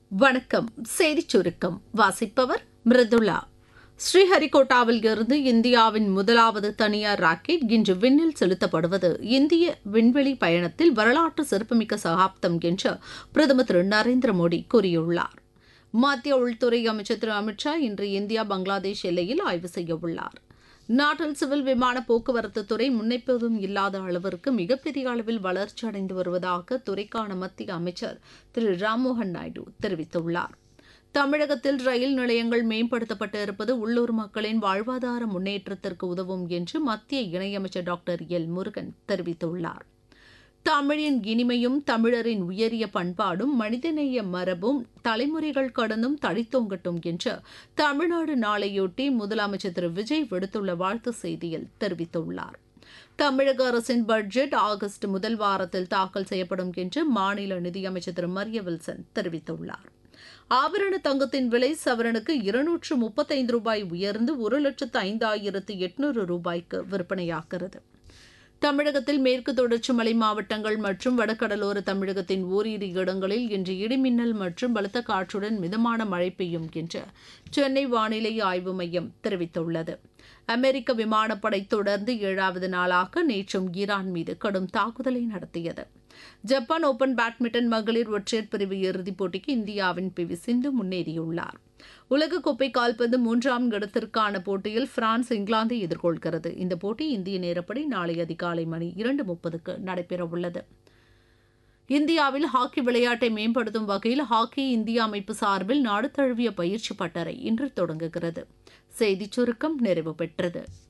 வணக்கம் செய்திச் சுருக்கம் வாசிப்பவர் மிருதுளா ஸ்ரீஹரிகோட்டாவில் இருந்து இந்தியாவின் முதலாவது தனியார் ராக்கெட் இன்று விண்ணில் செலுத்தப்படுவது இந்திய விண்வெளி பயணத்தில் வரலாற்று சிறப்புமிக்க சகாப்தம் என்று பிரதமர் திரு நரேந்திர மோடி கூறியுள்ளார் மத்திய உள்துறை அமைச்சர் திரு அமித்ஷா இன்று இந்தியா பங்களாதேஷ் எல்லையில் ஆய்வு செய்யவுள்ளார் நாட்டில் சிவில் விமான போக்குவரத்து துறை முன்னெப்போதும் இல்லாத அளவிற்கு மிகப்பெரிய அளவில் வளர்ச்சி அடைந்து வருவதாக துறைக்கான மத்திய அமைச்சர் திரு ராம்மோகன் நாயுடு தெரிவித்துள்ளார் தமிழகத்தில் ரயில் நிலையங்கள் மேம்படுத்தப்பட்டு இருப்பது உள்ளூர் மக்களின் வாழ்வாதார முன்னேற்றத்திற்கு உதவும் என்று மத்திய இணையமைச்சர் டாக்டர் எல் முருகன் தெரிவித்துள்ளார் தமிழின் இனிமையும் தமிழரின் உயரிய பண்பாடும் மனிதநேய மரபும் தலைமுறைகள் கடந்தும் தழைத்தோங்கட்டும் என்று தமிழ்நாடு நாளையொட்டி முதலமைச்சர் திரு விஜய் விடுத்துள்ள வாழ்த்து செய்தியில் தெரிவித்துள்ளார் தமிழக அரசின் பட்ஜெட் ஆகஸ்ட் முதல் வாரத்தில் தாக்கல் செய்யப்படும் என்று மாநில நிதியமைச்சர் திரு மரிய வில்சன் தெரிவித்துள்ளார் ஆபரண தங்கத்தின் விலை சவரனுக்கு இருநூற்று முப்பத்தைந்து ரூபாய் உயர்ந்து ஒரு லட்சத்து ஐந்தாயிரத்து எட்நூறு ரூபாய்க்கு விற்பனையாகிறது தமிழகத்தில் மேற்கு தொடர்ச்சி மலை மாவட்டங்கள் மற்றும் வடகடலோர தமிழகத்தின் ஓரிரு இடங்களில் இன்று இடிமின்னல் மற்றும் பலத்த காற்றுடன் மிதமான மழை பெய்யும் என்று சென்னை வானிலை ஆய்வு மையம் தெரிவித்துள்ளது அமெரிக்க விமானப்படை தொடர்ந்து ஏழாவது நாளாக நேற்றும் ஈரான் மீது கடும் தாக்குதலை நடத்தியது ஜப்பான் ஓபன் பேட்மிண்டன் மகளிர் ஒற்றையர் பிரிவு இறுதிப் போட்டிக்கு இந்தியாவின் பி வி சிந்து முன்னேறியுள்ளார் உலகக்கோப்பை கால்பந்து மூன்றாம் இடத்திற்கான போட்டியில் பிரான்ஸ் இங்கிலாந்தை எதிர்கொள்கிறது இந்த போட்டி இந்திய நேரப்படி நாளை அதிகாலை மணி இரண்டு முப்பதுக்கு நடைபெறவுள்ளது இந்தியாவில் ஹாக்கி விளையாட்டை மேம்படுத்தும் வகையில் ஹாக்கி இந்தியா அமைப்பு சார்பில் நாடு தழுவிய பயிற்சி பட்டறை இன்று தொடங்குகிறது செய்திச் சுருக்கம் நிறைவு பெற்றது